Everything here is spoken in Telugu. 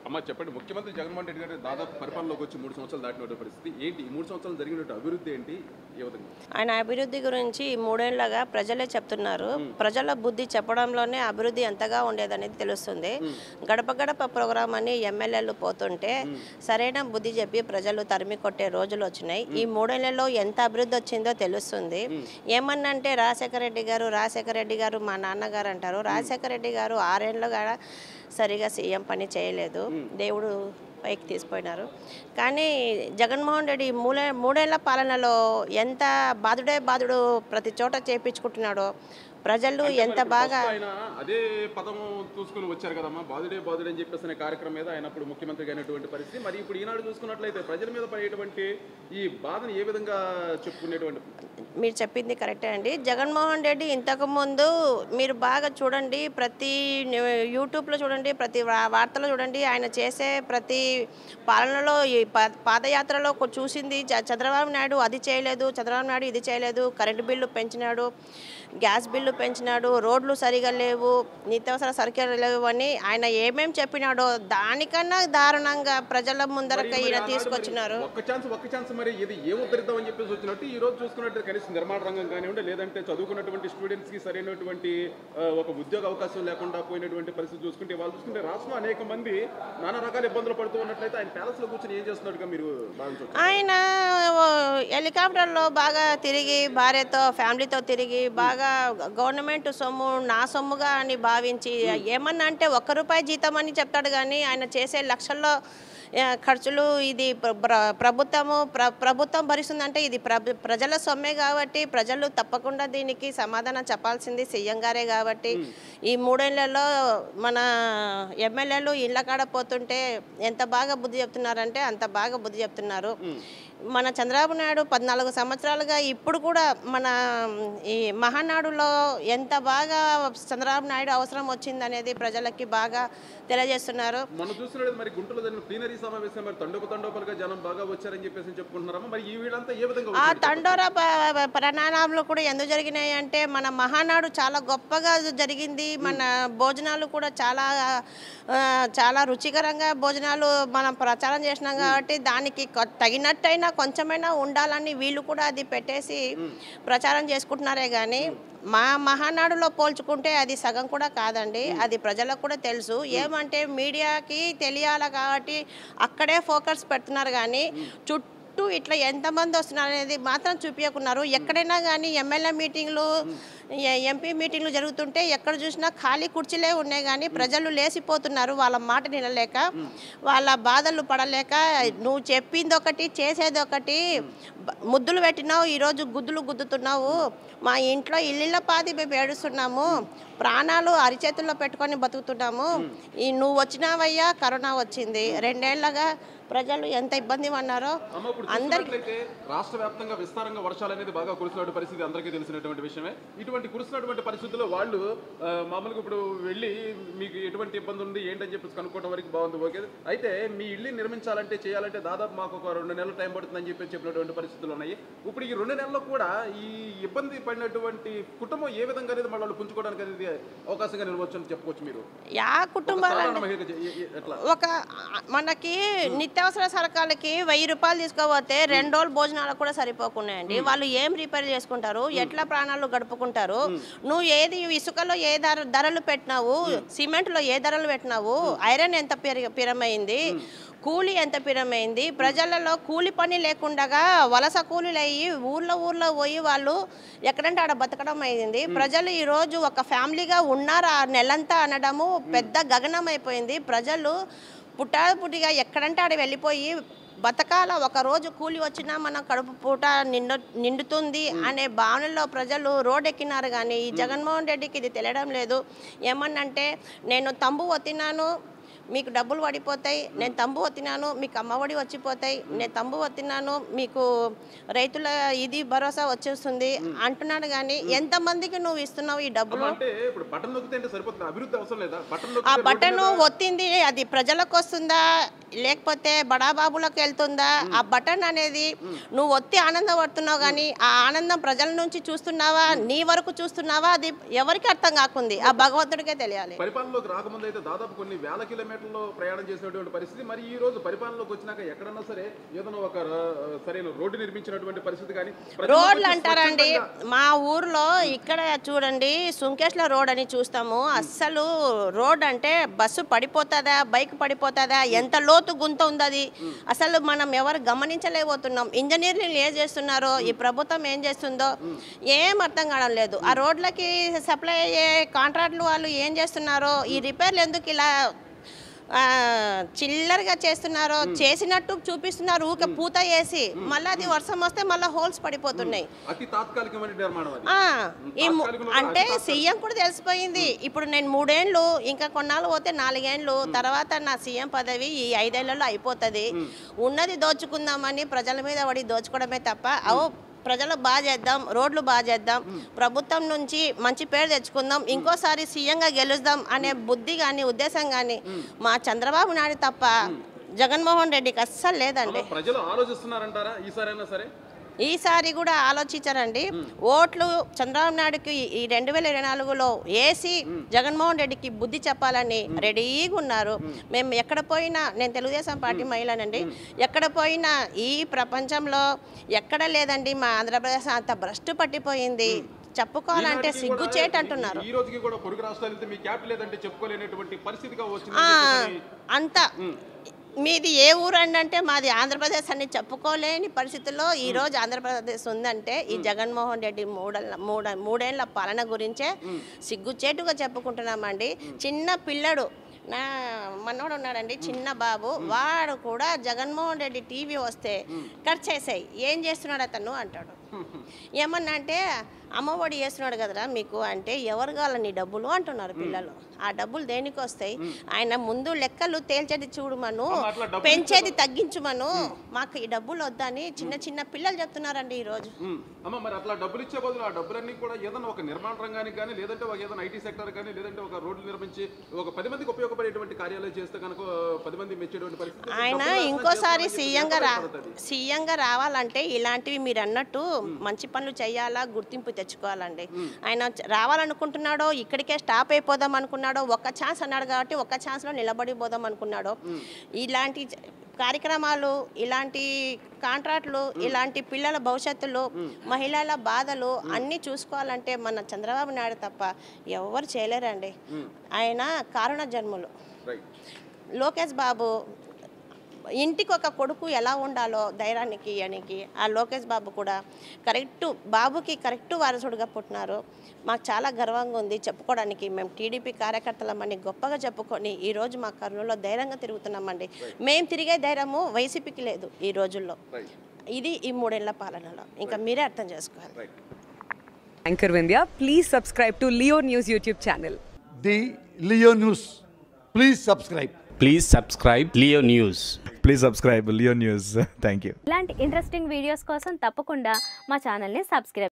అమ్మ చెప్పండి ముఖ్యమంత్రి జగన్మోహన్ రెడ్డి గారు దాదాపు పరిపాలనలోకి వచ్చి మూడు సంవత్సరాలు దాటిన పరిస్థితి ఏంటి ఈ మూడు సంవత్సరాలు జరిగినట్టు అభివృద్ధి ఏంటి ఏ విధంగా ఆయన అభివృద్ధి గురించి మూడేళ్లగా ప్రజలే చెప్తున్నారు ప్రజల బుద్ధి చెప్పడంలోనే అభివృద్ధి ఎంతగా ఉండేదనేది తెలుస్తుంది గడప గడప ప్రోగ్రాం అని ఎమ్మెల్యేలు పోతుంటే సరైన బుద్ధి చెప్పి ప్రజలు తరిమి కొట్టే రోజులు వచ్చినాయి ఈ మూడేళ్లలో ఎంత అభివృద్ధి వచ్చిందో తెలుస్తుంది ఏమన్నంటే రాజశేఖర రెడ్డి గారు రాజశేఖర రెడ్డి గారు మా నాన్నగారు అంటారు రాజశేఖర రెడ్డి గారు ఆరేళ్ళు కూడా సరిగా సీఎం పని చేయలేదు దేవుడు పైకి తీసుకుపోయినారు కానీ జగన్మోహన్ రెడ్డి మూడే మూడేళ్ల పాలనలో ఎంత బాధుడే బాధుడు ప్రతి చోట చేపించుకుంటున్నాడో ప్రజలు ఎంత బాగా ఫస్ట్ ఆయన అదే పదం చూసుకుని వచ్చారు కదమ్మా బాధుడే బాధుడే అని చెప్పేసి అనే కార్యక్రమం మీద ఆయన అప్పుడు ముఖ్యమంత్రిగా అయినటువంటి పరిస్థితి మరి ఇప్పుడు ఈనాడు చూసుకున్నట్లయితే ప్రజల మీద పడేటువంటి ఈ బాధను ఏ విధంగా చెప్పుకునేటువంటి మీరు చెప్పింది కరెక్టే అండి జగన్మోహన్ రెడ్డి ఇంతకు ముందు మీరు బాగా చూడండి ప్రతి న్యూ- యూట్యూబ్లో చూడండి ప్రతి వా- వార్తలో చూడండి ఆయన చేసే ప్రతి పాలనలో ఈ పా- పాదయాత్రలో కొ- చూసింది చ- చంద్రబాబు నాయుడు అది చేయలేదు చంద్రబాబు నాయుడు ఇది చేయలేదు కరెంటు బిల్లు పెంచినాడు గ్యాస్ బిల్లు పెంచినాడు రోడ్లు సరిగా లేవు నిత్యావసర సరుకులు లేవు అని ఆయన ఏమేం చెప్పినాడో దానికన్నా దారుణంగా ప్రజల ముందరక ఈయన తీసుకొచ్చినారు ఒక్క ఛాన్స్ ఒక్క ఛాన్స్ మరి ఇది ఏం ఉద్ధరిద్దాం అని చెప్పేసి వచ్చినట్టు ఈ రోజు చూసుకున్నట్టు కనీసం నిర్మాణ రంగం కానివ్వండి లేదంటే చదువుకున్నటువంటి స్టూడెంట్స్ కి సరైనటువంటి ఆ, ఒక ఉద్యోగ అవకాశం లేకుండా పోయినటువంటి పరిస్థితి చూసుకుంటే వాళ్ళు చూసుకుంటే రాష్ట్రంలో అనేక మంది నానా రకాల ఇబ్బందులు పడుతూ ఉన్నట్లయితే ఆయన ప్యాలెస్ లో కూర్చొని ఏం చేస్తున్నట్టుగా మీరు భావించవచ్చు ఆయన ఓ, హెలికాప్టర్లో బాగా తిరిగి భార్యతో ఫ్యామిలీతో తిరిగి బాగా గవర్నమెంట్ సొమ్ము నా సొమ్ముగా అని భావించి ఏమన్నా అంటే ఒక్క రూపాయి జీతం అని చెప్తాడు కానీ ఆయన చేసే లక్షల్లో ఆ, ఖర్చులు ఇది ప్ర- ప్ర- ప్రభుత్వము ప్ర ప్రభుత్వం భరిస్తుందంటే ఇది ప్ర- ప్రజల సొమ్మే కాబట్టి ప్రజలు తప్పకుండా దీనికి సమాధానం చెప్పాల్సింది సీఎం గారే కాబట్టి ఈ మూడేళ్లలో మన ఎమ్మెల్యేలు ఇళ్ళ కాడ పోతుంటే ఎంత బాగా బుద్ధి చెప్తున్నారంటే అంత బాగా బుద్ధి చెప్తున్నారు మన చంద్రబాబు నాయుడు పద్నాలుగు సంవత్సరాలుగా ఇప్పుడు కూడా మన ఈ మహానాడులో ఎంత బాగా చంద్రబాబు నాయుడు అవసరం వచ్చిందనేది ప్రజలకి బాగా తెలియజేస్తున్నారు మనం చూస్తున్నట్టు మరి గుంటూరులో జరిగిన ప్లీనరీ సమావేశం మరి తండోప తండోపలుగా జనం బాగా వచ్చారని చెప్పేసి చెప్పుకుంటున్నారమ్మా మరి ఈ వీళ్ళంతా ఏ విధంగా ఆ వచ్చారు? తండోరా ప- పరిణామాలు కూడా ఎందుకు జరిగినాయి అంటే మన మహానాడు చాలా గొప్పగా జరిగింది మన భోజనాలు కూడా చాలా ఆ, చాలా రుచికరంగా భోజనాలు మనం ప్రచారం చేసినాం కాబట్టి దానికి కొ- తగినట్టయినా కొంచెమైనా ఉండాలని వీళ్ళు కూడా అది పెట్టేసి ప్రచారం చేసుకుంటున్నారే కానీ మా మహానాడులో పోల్చుకుంటే అది సగం కూడా కాదండి అది ప్రజలకు కూడా తెలుసు ఏమంటే మీడియాకి తెలియాలి కాబట్టి అక్కడే ఫోకస్ పెడుతున్నారు కానీ చుట్టూ చుట్టూ ఇట్లా ఎంతమంది వస్తున్నారు అనేది మాత్రం చూపించకున్నారు ఎక్కడైనా కానీ ఎమ్మెల్యే మీటింగ్లు ఎ- ఎంపీ మీటింగ్లు జరుగుతుంటే ఎక్కడ చూసినా ఖాళీ కుర్చీలే ఉన్నాయి కానీ ప్రజలు లేసిపోతున్నారు వాళ్ళ మాట వినలేక వాళ్ళ బాధలు పడలేక నువ్వు చెప్పింది ఒకటి చేసేది ఒకటి బ- ముద్దులు పెట్టినావు ఈరోజు గుద్దులు గుద్దుతున్నావు మా ఇంట్లో ఇల్లిళ్ళ పాది మేము ఏడుస్తున్నాము ప్రాణాలు అరిచేతుల్లో పెట్టుకొని బతుకుతున్నాము ఈ నువ్వు వచ్చినావయ్యా కరోనా వచ్చింది రెండేళ్లగా ప్రజలు ఎంత ఇబ్బంది పడినారో అమ్మ ఇప్పుడు అందరికి చూసినట్లయితే రాష్ట్ర వ్యాప్తంగా విస్తారంగా వర్షాలు అనేది బాగా కురుస్తున్న పరిస్థితి అందరికీ తెలిసినటువంటి విషయమే ఇటువంటి కురుస్తున్నటువంటి పరిస్థితుల్లో వాళ్ళు ఆ, మామూలుగా ఇప్పుడు వెళ్ళి మీకు ఎటువంటి ఇబ్బంది ఉంది ఏంటని చెప్పేసి కనుక్కోవడం వరకు బాగుంది ఓకే అయితే మీ ఇల్లు నిర్మించాలంటే చేయాలంటే దాదాపు మాకు ఒక రెండు నెలలు టైం పడుతుందని చెప్పి చెప్పినటువంటి పరిస్థితులు ఉన్నాయి ఇప్పుడు ఈ రెండు నెలల్లో కూడా ఈ ఇబ్బంది పడినటువంటి కుటుంబం ఏ విధంగా అనేది మళ్ళీ వాళ్ళు పుంజుకోవడానికి అనేది అవకాశంగా నిలవచ్చు అని చెప్పుకోవచ్చు మీరు యా కుటుంబాలు సాధారణ మహిళకి ఏ- ఏ- ఎట్లా ఒక మనకి నిత్యావసర సరకాలకి వెయ్యి రూపాయలు తీసుకోపోతే రెండు రోజులు భోజనాలకు కూడా సరిపోకున్నాయండి వాళ్ళు ఏం రిపేర్ చేసుకుంటారు ఎట్లా ప్రాణాలు గడుపుకుంటారు నువ్వు ఏది ఇసుకలో ఏ ధర ధరలు పెట్టినావు సిమెంట్లో ఏ ధరలు పెట్టినావు ఐరన్ ఎంత పిర పిరమైంది కూలి ఎంత పిరమైంది ప్రజలలో కూలి పని లేకుండా వలస కూలీలు అయ్యి ఊర్లో ఊర్లో పోయి వాళ్ళు ఎక్కడంటే ఆడ బతకడం అయింది ప్రజలు ఈరోజు ఒక ఫ్యామిలీగా ఉన్నారు ఆ నెలంతా అనడము పెద్ద గగనం అయిపోయింది ప్రజలు పుట్టాడు పుట్టిగా ఎక్కడంటే ఆడ వెళ్ళిపోయి బతకాల ఒక రోజు కూలి వచ్చినా మన కడుపు పూట నిండు నిండుతుంది అనే భావనలో ప్రజలు రోడ్ ఎక్కినారు కానీ ఈ జగన్మోహన్ రెడ్డికి ఇది తెలియడం లేదు ఏమన్నంటే నేను తంబు వత్తినాను మీకు డబ్బులు పడిపోతాయి నేను తంబు వత్తినాను మీకు అమ్మఒడి వచ్చిపోతాయి నేను తంబు వత్తినాను మీకు రైతుల ఇది భరోసా వచ్చేస్తుంది అంటున్నాడు కానీ ఎంతమందికి నువ్వు ఇస్తున్నావు ఈ డబ్బులు అంటే ఇప్పుడు బటన్ నొక్కితే అంటే సరిపోతుంది అభివృద్ధి అవసరం లేదా బటన్ ఆ నొక్కితే బటన్ ఒత్తింది అది ప్రజలకు వస్తుందా లేకపోతే బడాబాబులకు వెళ్తుందా ఆ బటన్ అనేది నువ్వు ఒత్తి ఆనందపడుతున్నావు కానీ ఆ ఆనందం ప్రజల నుంచి చూస్తున్నావా నీ వరకు చూస్తున్నావా అది ఎవరికి అర్థం కాకుంది ఆ భగవంతుడికే తెలియాలి పరిపాలనలోకి రాకముందు అయితే దాదాపు కొన్ని వేల కిలోమీటర్లు ప్రయాణం చేసినటువంటి పరిస్థితి మరి ఈ రోజు పరిపాలనలోకి వచ్చినాక ఎక్కడన్నా సరే ఏదైనా ఒక ఆ, సరైన రోడ్డు నిర్మించినటువంటి పరిస్థితి కానీ ప్రజలకు రోడ్లు వచ్చి అంటారండి స్వచ్ఛందంగా- మా ఊర్లో ఇక్కడ చూడండి సుంకేశ్ల రోడ్ అని చూస్తాము అస్సలు రోడ్ అంటే బస్సు పడిపోతుందా బైక్ పడిపోతుందా ఎంత లోతు గుంత ఉంది అది అసలు మనం ఎవరు గమనించలేకపోతున్నాం ఇంజనీర్లు ఏం చేస్తున్నారో ఈ ప్రభుత్వం ఏం చేస్తుందో ఏం అర్థం కావడం లేదు ఆ రోడ్లకి సప్లై అయ్యే కాంట్రాక్ట్లు వాళ్ళు ఏం చేస్తున్నారో ఈ రిపేర్లు ఎందుకు ఇలా ఆ, చిల్లరగా చేస్తున్నారో చేసినట్టు చూపిస్తున్నారు ఊకే పూత వేసి మళ్ళీ అది వర్షం వస్తే మళ్ళీ హోల్స్ పడిపోతున్నాయి అతి తాత్కాలికమైన నిర్మాణం అది ఆ, ఈ ము- తాత్కాలికంలో అంటే అతి తాత్కాలిక- సీఎం కూడా తెలిసిపోయింది ఇప్పుడు నేను మూడేండ్లు ఇంకా కొన్నాళ్ళు పోతే నాలుగేండ్లు తర్వాత నా సీఎం పదవి ఈ ఐదేళ్లలో అయిపోతుంది ఉన్నది దోచుకుందామని ప్రజల మీద పడి దోచుకోవడమే తప్ప అవో ప్రజలు బాగా చేద్దాం రోడ్లు బాగా చేద్దాం ప్రభుత్వం నుంచి మంచి పేరు తెచ్చుకుందాం ఇంకోసారి సీఎంగా గెలుద్దాం అనే బుద్ధి కానీ ఉద్దేశం కానీ మా చంద్రబాబు నాయుడు తప్ప జగన్మోహన్ రెడ్డికి అస్సలు లేదండి అమ్మ, ప్రజలు ఆలోచిస్తున్నారంటారా ఈసారైనా సరే ఈసారి కూడా ఆలోచించారండి ఓట్లు చంద్రబాబు నాయుడుకి ఈ రెండు వేల ఇరవై నాలుగులో వేసి జగన్మోహన్ రెడ్డికి బుద్ధి చెప్పాలని రెడీగా ఉన్నారు మేము ఎక్కడ పోయినా నేను తెలుగుదేశం పార్టీ మహిళనండి ఎక్కడ పోయినా ఈ ప్రపంచంలో ఎక్కడ లేదండి మా ఆంధ్రప్రదేశ్ అంత భ్రష్టు పట్టిపోయింది చెప్పుకోవాలంటే ఈనాటికి సిగ్గు కూడా చేటు ఈ- అంటున్నారు ఈ రోజుకి కూడా పొరుగు రాష్ట్రాలు వెళ్తే మీ క్యాప్ లేదంటే చెప్పుకోలేనటువంటి పరిస్థితిగా వచ్చింది ఆ, అంత మీది ఏ ఊరు అండి అంటే మాది ఆంధ్రప్రదేశ్ అని చెప్పుకోలేని పరిస్థితుల్లో ఈ రోజు ఆంధ్రప్రదేశ్ ఉందంటే ఈ జగన్మోహన్ రెడ్డి మూడేళ్ళ మూడ మూడేళ్ల పాలన గురించే సిగ్గుచేటుగా చెప్పుకుంటున్నామండి చిన్న పిల్లడు నా మనోడు ఉన్నాడండి చిన్న బాబు వాడు కూడా జగన్మోహన్ రెడ్డి టీవీ వస్తే కట్ చేసాయి ఏం చేస్తున్నాడు అతను అంటాడు ఏమన్నా అంటే అమ్మఒడి చేస్తున్నాడు కదరా మీకు అంటే ఎవరు కావాలి నీ డబ్బులు అంటున్నారు పిల్లలు ఆ డబ్బులు దేనికి వస్తాయి ఆయన ముందు లెక్కలు తేల్చేది చూడమను అమ్మ, అట్లా డబ్బులు పెంచేది తగ్గించమను మాకు ఈ డబ్బులు వద్దని చిన్న చిన్న పిల్లలు చెప్తున్నారండి ఈరోజు ఉమ్. అమ్మ మరి అట్లా డబ్బులు ఇచ్చే బదులు ఆ డబ్బులన్నీ కూడా ఏదైనా ఒక నిర్మాణ రంగానికి కానీ లేదంటే ఒక ఏదైనా ఐటీ సెక్టర్ కానీ లేదంటే ఒక రోడ్లు నిర్మించి ఒక పది మందికి ఉపయోగపడేటువంటి కార్యాలయాలు చేస్తే కనుక పది మంది మెచ్చేటువంటి పరిస్థితి ఆయన డబ్బులు రాష్ట్రం ఇంకోసారి చేస్తామని సీఎంగా రా ఉపయోగపడుతుంది. సీఎంగా రావాలంటే ఇలాంటివి మీరు అన్నట్టు మంచి పనులు చేయాలా గుర్తింపు తెచ్చుకోవాలండి ఆయన చ- రావాలనుకుంటున్నాడో ఇక్కడికే స్టాప్ అయిపోదాం అనుకున్నాడో ఒక్క ఛాన్స్ అన్నాడు కాబట్టి ఒక్క ఛాన్స్లో నిలబడిపోదాం అనుకున్నాడో ఇలాంటి చ- కార్యక్రమాలు ఇలాంటి కాంట్రాక్ట్లు ఇలాంటి పిల్లల భవిష్యత్తులు మహిళల బాధలు అన్నీ చూసుకోవాలంటే మన చంద్రబాబు నాయుడు తప్ప ఎవరు చేయలేరండి ఆయన కారుణ జన్ములు రైట్ లోకేష్ బాబు ఇంటికి ఒక కొడుకు ఎలా ఉండాలో ధైర్యానికి ఇయ్యడానికి ఆ లోకేష్ బాబు కూడా కరెక్ట్ బాబుకి కరెక్ట్ వారసుడుగా పుట్టినారు మాకు చాలా గర్వంగా ఉంది చెప్పుకోవడానికి మేము టీడీపీ కార్యకర్తలమని గొప్పగా చెప్పుకొని ఈ రోజు మా కర్నూలులో ధైర్యంగా తిరుగుతున్నామండి మేము తిరిగే ధైర్యము వైసీపీకి లేదు ఈ రోజుల్లో రైట్ ఇది ఈ మూడేళ్ల పాలనలో ఇంకా మీరే అర్థం చేసుకోవాలి right Anchor Vindhya, please subscribe to Leo News YouTube channel. the Leo News. Please subscribe. Please subscribe Leo News. Please subscribe Leo news thank you ఇలాంటి ఇంట్రెస్టింగ్ వీడియోస్ కోసం తప్పకుండా మా ఛానల్ని సబ్స్క్రైబ్